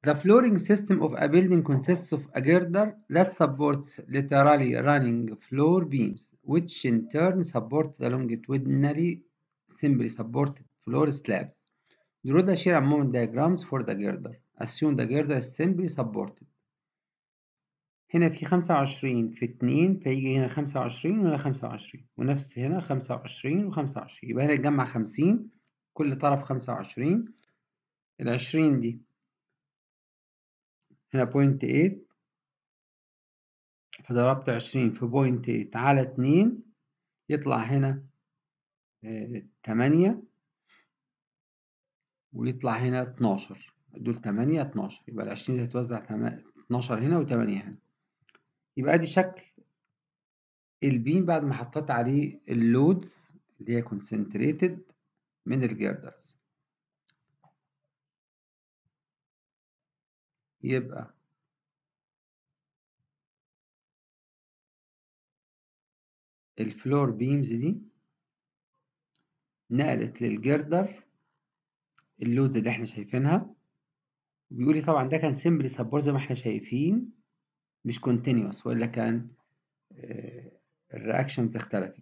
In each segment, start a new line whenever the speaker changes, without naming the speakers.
The flooring system of a building consists of a girder that supports laterally running floor beams, which in turn support the longitudinally simply supported floor slabs. Draw the shear and moment diagrams for the girder. Assume the girder is simply supported. هنا في خمسة وعشرين في اتنين فيجي هنا خمسة وعشرين وهنا خمسة وعشرين ونفس هنا خمسة وعشرين وخمسة وعشرين يبقى هنا يتجمع خمسين كل طرف خمسة وعشرين العشرين دي هنا بوينت ايت فضربت عشرين في بوينت ايت على اتنين يطلع هنا تمانية ويطلع هنا اتناشر دول تمانية اتناشر يبقى العشرين دي هتوزع اتناشر هنا وتمانية هنا يبقى ادي شكل البيم بعد ما حطيت عليه اللودز اللي هي كونسنتريتد من الجيردرز يبقى الفلور بيمز دي نقلت للجردر اللودز اللي احنا شايفينها بيقولي طبعا ده كان سيمبلي سبورت زي ما احنا شايفين مش كونتينيوس ولا كان الرياكشنز اختلفت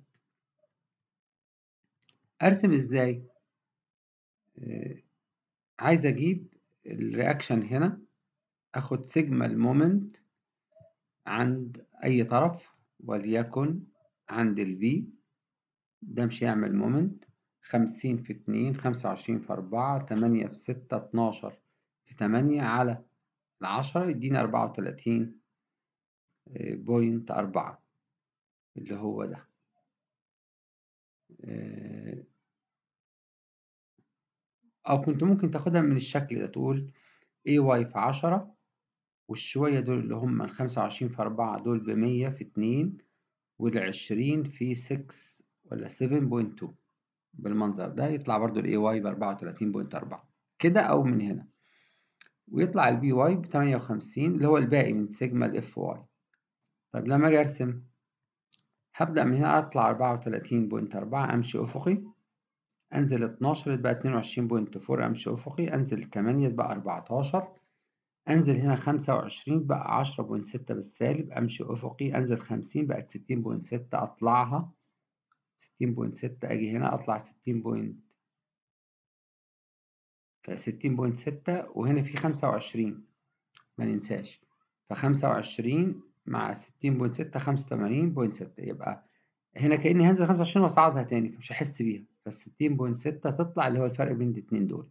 ارسم ازاي عايز اجيب الرياكشن هنا اخد سيجما المومنت عند اي طرف وليكن عند البي ده مش هيعمل مومنت خمسين في اتنين خمسة وعشرين في أربعة تمانية في ستة اتناشر في تمانية على العشرة يديني أربعة وتلاتين بوينت أربعة اللي هو ده أو كنت ممكن تاخدها من الشكل ده تقول اي واي في عشرة والشوية دول اللي هم الخمسة وعشرين في أربعة دول بمية في اتنين والعشرين في سكس ولا سفن بوينت تو بالمنظر ده يطلع برضو الاي واي بأربعة وتلاتين بوينت أربعة كده أو من هنا ويطلع البي واي بتمانية وخمسين اللي هو الباقي من سيجما الاف واي طيب لما أجي أرسم هبدأ من هنا أطلع أربعة وتلاتين بوينت أربعة أمشي أفقي أنزل اتناشر يبقى اتنين وعشرين بوينت فور أمشي أفقي أنزل تمانية يبقى أربعتاشر أنزل هنا خمسة وعشرين بقى عشرة بوينت ستة بالسالب أمشي أفقي أنزل خمسين بقت ستين بوينت ستة أطلعها ستين بوينت ستة أجي هنا أطلع ستين بوينت ستين بوينت ستة وهنا في خمسة وعشرين ما ننساش فخمسة وعشرين مع ستين بوينت ستة خمسة وتمانين بوينت ستة يبقى هنا كأني هنزل خمسة وعشرين وأصعدها تاني فمش هحس بيها فالستين بوينت ستة تطلع اللي هو الفرق بين الاتنين دول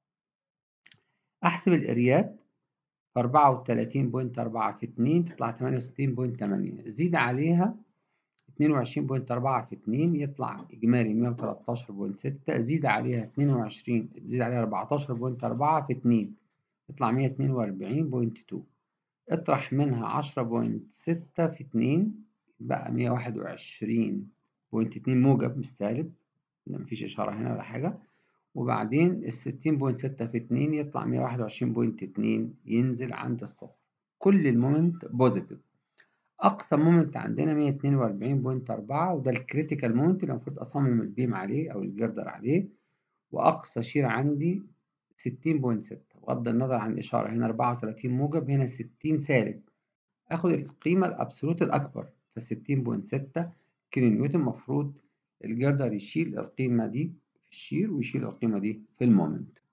أحسب الإريات أربعة وتلاتين بوينت أربعة في اتنين تطلع تمانية وستين بوينت تمانية زيد عليها اتنين وعشرين بوينت أربعة في اتنين يطلع إجمالي مية وتلاتاشر بوينت ستة زيد عليها اتنين وعشرين زيد عليها أربعتاشر بوينت أربعة في اتنين يطلع مية اتنين وأربعين بوينت تو اطرح منها عشرة بوينت ستة في اتنين بقى مية واحد وعشرين بوينت اتنين موجب مش سالب مفيش إشارة هنا ولا حاجة وبعدين الستين بوينت ستة في اتنين يطلع مية واحد وعشرين بوينت اتنين ينزل عند الصفر كل المومنت بوزيتيف أقصى مومنت عندنا مية اتنين وأربعين بوينت أربعة وده الكريتيكال مومنت اللي المفروض أصمم البيم عليه أو الجردر عليه وأقصى شير عندي ستين بوينت ستة بغض النظر عن الإشارة هنا أربعة وتلاتين موجب هنا ستين سالب آخد القيمة الأبسولوت الأكبر فستين بوينت ستة كيلو نيوتن المفروض الجردر يشيل القيمة دي في الشير ويشيل القيمة دي في المومنت